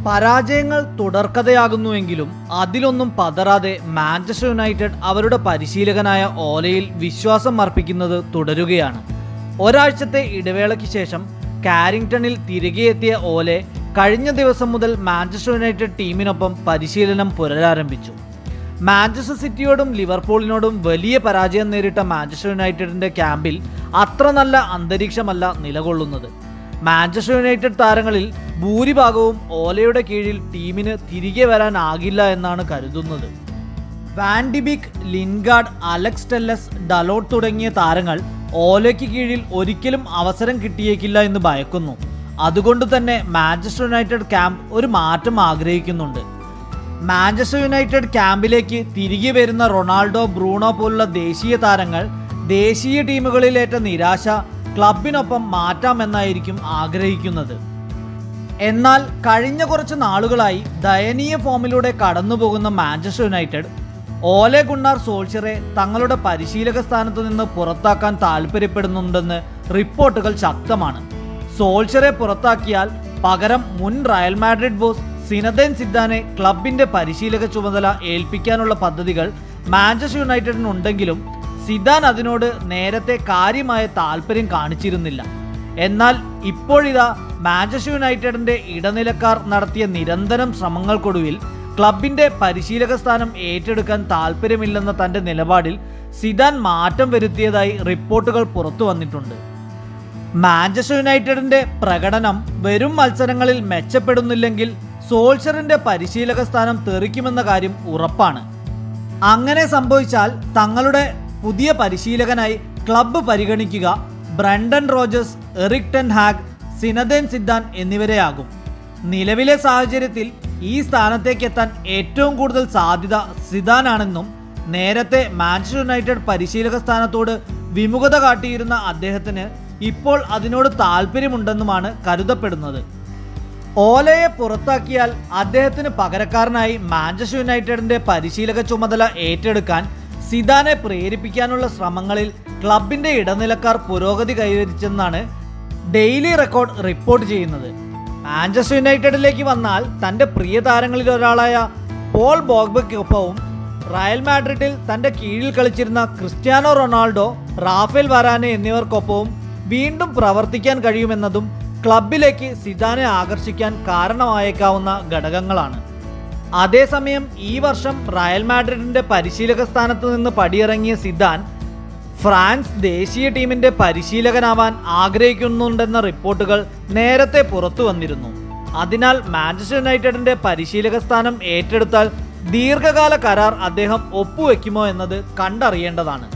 പരാജയങ്ങൾ തുടർക്കഥയാകുന്നുവെങ്കിലും അതിലൊന്നും പതറാതെ മാഞ്ചസ്റ്റർ യുണൈറ്റഡ് അവരുടെ പരിശീലകനായ ഓലയിൽ വിശ്വാസം അർപ്പിക്കുന്നത് തുടരുകയാണ് ഒരാഴ്ചത്തെ ഇടവേളയ്ക്ക് ശേഷം കാരിങ്ടണിൽ തിരികെ എത്തിയ ഓലെ കഴിഞ്ഞ ദിവസം മുതൽ മാഞ്ചസ്റ്റർ യുണൈറ്റഡ് ടീമിനൊപ്പം പരിശീലനം പുനരാരംഭിച്ചു മാഞ്ചസ്റ്റർ സിറ്റിയോടും ലിവർപൂളിനോടും വലിയ പരാജയം നേരിട്ട മാഞ്ചസ്റ്റർ യുണൈറ്റഡിന്റെ ക്യാമ്പിൽ അത്ര നല്ല അന്തരീക്ഷമല്ല നിലകൊള്ളുന്നത് മാഞ്ചസ്റ്റർ യുണൈറ്റഡ് താരങ്ങളിൽ ഭൂരിഭാഗവും ഓലയുടെ കീഴിൽ ടീമിന് തിരികെ വരാനാകില്ല എന്നാണ് കരുതുന്നത് വാൻഡിബിക് ലിൻഗാർഡ് അലക്സ് ടെല്ലസ് ഡലോട്ട് തുടങ്ങിയ താരങ്ങൾ ഓലയ്ക്ക് കീഴിൽ ഒരിക്കലും അവസരം കിട്ടിയേക്കില്ല എന്ന് ഭയക്കുന്നു അതുകൊണ്ട് തന്നെ മാഞ്ചസ്റ്റർ യുണൈറ്റഡ് ക്യാമ്പ് ഒരു മാറ്റം ആഗ്രഹിക്കുന്നുണ്ട് മാഞ്ചസ്റ്റർ യുണൈറ്റഡ് ക്യാമ്പിലേക്ക് തിരികെ വരുന്ന റൊണാൾഡോ ബ്രൂണോ പോലുള്ള ദേശീയ താരങ്ങൾ ദേശീയ ടീമുകളിലേറ്റ നിരാശ ക്ലബിനൊപ്പം മാറ്റാമെന്നായിരിക്കും ആഗ്രഹിക്കുന്നത് എന്നാൽ കഴിഞ്ഞ കുറച്ച് നാളുകളായി ദയനീയ ഫോമിലൂടെ കടന്നുപോകുന്ന മാഞ്ചസ്റ്റർ യുണൈറ്റഡ് ഓലെ ഗുണ്ണാർ സോൾച്ചറെ തങ്ങളുടെ പരിശീലക സ്ഥാനത്ത് നിന്ന് പുറത്താക്കാൻ താല്പര്യപ്പെടുന്നുണ്ടെന്ന് റിപ്പോർട്ടുകൾ ശക്തമാണ് സോൾച്ചറെ പുറത്താക്കിയാൽ പകരം മുൻ Real Madrid boss Zinedine Zidane ക്ലബിന്റെ പരിശീലക ചുമതല ഏൽപ്പിക്കാനുള്ള പദ്ധതികൾ മാഞ്ചസ്റ്റർ യുണൈറ്റഡിനുണ്ടെങ്കിലും സിദാൻ അതിനോട് നേരത്തെ കാര്യമായ താല്പര്യം കാണിച്ചിരുന്നില്ല എന്നാൽ ഇപ്പോഴിതാ മാഞ്ചസ്റ്റർ യുണൈറ്റഡിന്റെ ഇടനിലക്കാർ നടത്തിയ നിരന്തരം ശ്രമങ്ങൾക്കൊടുവിൽ ക്ലബിന്റെ പരിശീലക സ്ഥാനം ഏറ്റെടുക്കാൻ താല്പര്യമില്ലെന്ന തന്റെ നിലപാടിൽ സിദാൻ മാറ്റം വരുത്തിയതായി റിപ്പോർട്ടുകൾ പുറത്തു വന്നിട്ടുണ്ട് മാഞ്ചസ്റ്റർ യുണൈറ്റഡിന്റെ പ്രകടനം വരും മത്സരങ്ങളിൽ മെച്ചപ്പെടുന്നില്ലെങ്കിൽ സോൾഷറിന്റെ പരിശീലക സ്ഥാനം തെറിക്കുമെന്ന കാര്യം ഉറപ്പാണ് അങ്ങനെ സംഭവിച്ചാൽ തങ്ങളുടെ പുതിയ പരിശീലകനായി ക്ലബ്ബ് പരിഗണിക്കുക Brendan Rodgers Erik ten Hag Zinedine Zidane എന്നിവരെയാകും നിലവിലെ സാഹചര്യത്തിൽ ഈ സ്ഥാനത്തേക്ക് എത്താൻ ഏറ്റവും കൂടുതൽ സാധ്യത സിദാനാണെന്നും നേരത്തെ മാഞ്ചസ്റ്റർ യുണൈറ്റഡ് പരിശീലക സ്ഥാനത്തോട് വിമുഖത കാട്ടിയിരുന്ന അദ്ദേഹത്തിന് ഇപ്പോൾ അതിനോട് താല്പര്യമുണ്ടെന്നുമാണ് കരുതപ്പെടുന്നത് ഓലയെ പുറത്താക്കിയാൽ അദ്ദേഹത്തിന് പകരക്കാരനായി മാഞ്ചസ്റ്റർ യുണൈറ്റഡിന്റെ പരിശീലക ചുമതല ഏറ്റെടുക്കാൻ സിദാനെ പ്രേരിപ്പിക്കാനുള്ള ശ്രമങ്ങളിൽ ക്ലബിന്റെ ഇടനിലക്കാർ പുരോഗതി കൈവരിച്ചെന്നാണ് ഡെയിലി റെക്കോർഡ് റിപ്പോർട്ട് ചെയ്യുന്നത് മാഞ്ചസ്റ്റർ യുണൈറ്റഡിലേക്ക് വന്നാൽ തന്റെ പ്രിയ താരങ്ങളിൽ ഒരാളായ പോൾ ബോഗ്ബയ്ക്കൊപ്പവും റയൽ മാഡ്രിഡിൽ തന്റെ കീഴിൽ കളിച്ചിരുന്ന ക്രിസ്ത്യാനോ റൊണാൾഡോ റാഫേൽ വരാനെ എന്നിവർക്കൊപ്പവും വീണ്ടും പ്രവർത്തിക്കാൻ കഴിയുമെന്നതും ക്ലബിലേക്ക് സിദാനെ ആകർഷിക്കാൻ കാരണമായേക്കാവുന്ന ഘടകങ്ങളാണ് അതേസമയം ഈ വർഷം റയൽ മാഡ്രിഡിന്റെ പരിശീലക സ്ഥാനത്ത് നിന്ന് പടിയിറങ്ങിയ സിദാൻ ഫ്രാൻസ് ദേശീയ ടീമിന്റെ പരിശീലകനാവാൻ ആഗ്രഹിക്കുന്നുണ്ടെന്ന റിപ്പോർട്ടുകൾ നേരത്തെ പുറത്തു വന്നിരുന്നു അതിനാൽ മാഞ്ചസ്റ്റർ യുണൈറ്റഡിന്റെ പരിശീലക സ്ഥാനം ഏറ്റെടുത്താൽ ദീർഘകാല കരാർ അദ്ദേഹം ഒപ്പുവെക്കുമോ എന്നത് കണ്ടറിയേണ്ടതാണ്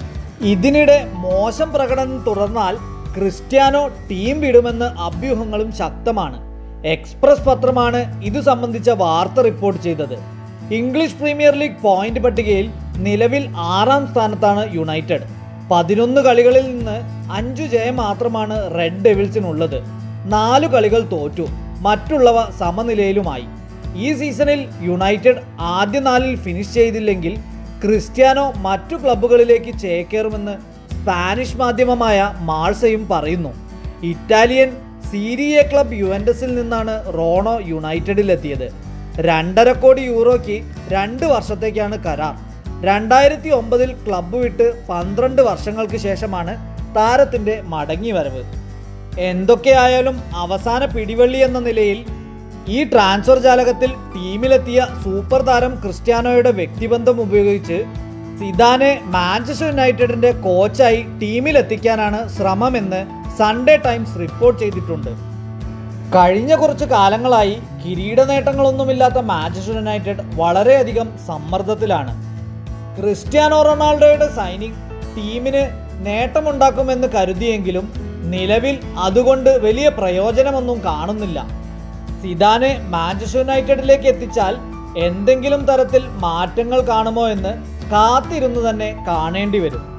ഇതിനിടെ മോശം പ്രകടനം തുടർന്നാൽ ക്രിസ്ത്യാനോ ടീം വിടുമെന്ന് അഭ്യൂഹങ്ങളും ശക്തമാണ് എക്സ്പ്രസ് പത്രമാണ് ഇതു സംബന്ധിച്ച വാർത്ത റിപ്പോർട്ട് ചെയ്തത് ഇംഗ്ലീഷ് പ്രീമിയർ ലീഗ് പോയിന്റ് പട്ടികയിൽ നിലവിൽ ആറാം സ്ഥാനത്താണ് യുണൈറ്റഡ് പതിനൊന്ന് കളികളിൽ നിന്ന് അഞ്ചു ജയം മാത്രമാണ് റെഡ് ഡെവിൾസിനുള്ളത് നാലു കളികൾ തോറ്റു മറ്റുള്ളവ സമനിലയിലുമായി ഈ സീസണിൽ യുണൈറ്റഡ് ആദ്യ നാലിൽ ഫിനിഷ് ചെയ്തില്ലെങ്കിൽ ക്രിസ്ത്യാനോ മറ്റു ക്ലബ്ബുകളിലേക്ക് ചേക്കേറുമെന്ന് സ്പാനിഷ് മാധ്യമമായ മാൾസയും പറയുന്നു ഇറ്റാലിയൻ സീരിയ ക്ലബ് യുവൻഡസിൽ നിന്നാണ് റോണോ യുണൈറ്റഡിലെത്തിയത് രണ്ടര കോടി യൂറോയ്ക്ക് രണ്ട് വർഷത്തേക്കാണ് കരാർ രണ്ടായിരത്തി ഒമ്പതിൽ ക്ലബ്ബ് വിട്ട് പന്ത്രണ്ട് വർഷങ്ങൾക്ക് ശേഷമാണ് താരത്തിന്റെ മടങ്ങിവരവ് എന്തൊക്കെയായാലും അവസാന പിടിവള്ളി എന്ന നിലയിൽ ഈ ട്രാൻസ്ഫർ ജാലകത്തിൽ ടീമിലെത്തിയ സൂപ്പർ താരം ക്രിസ്ത്യാനോയുടെ വ്യക്തിബന്ധം ഉപയോഗിച്ച് സിദാനെ മാഞ്ചസ്റ്റർ യുണൈറ്റഡിന്റെ കോച്ചായി ടീമിലെത്തിക്കാനാണ് ശ്രമമെന്ന് സൺഡേ ടൈംസ് റിപ്പോർട്ട് ചെയ്തിട്ടുണ്ട് കഴിഞ്ഞ കുറച്ച് കാലങ്ങളായി കിരീട നേട്ടങ്ങളൊന്നുമില്ലാത്ത മാഞ്ചസ്റ്റർ യുണൈറ്റഡ് വളരെയധികം സമ്മർദ്ദത്തിലാണ് ക്രിസ്ത്യാനോ റൊണാൾഡോയുടെ സൈനിങ് ടീമിന് നേട്ടമുണ്ടാക്കുമെന്ന് കരുതിയെങ്കിലും നിലവിൽ അതുകൊണ്ട് വലിയ പ്രയോജനമൊന്നും കാണുന്നില്ല സിദാനെ മാഞ്ചസ്റ്റർ യുണൈറ്റഡിലേക്ക് എത്തിച്ചാൽ എന്തെങ്കിലും തരത്തിൽ മാറ്റങ്ങൾ കാണുമോ എന്ന് കാത്തിരുന്നു തന്നെ കാണേണ്ടി വരും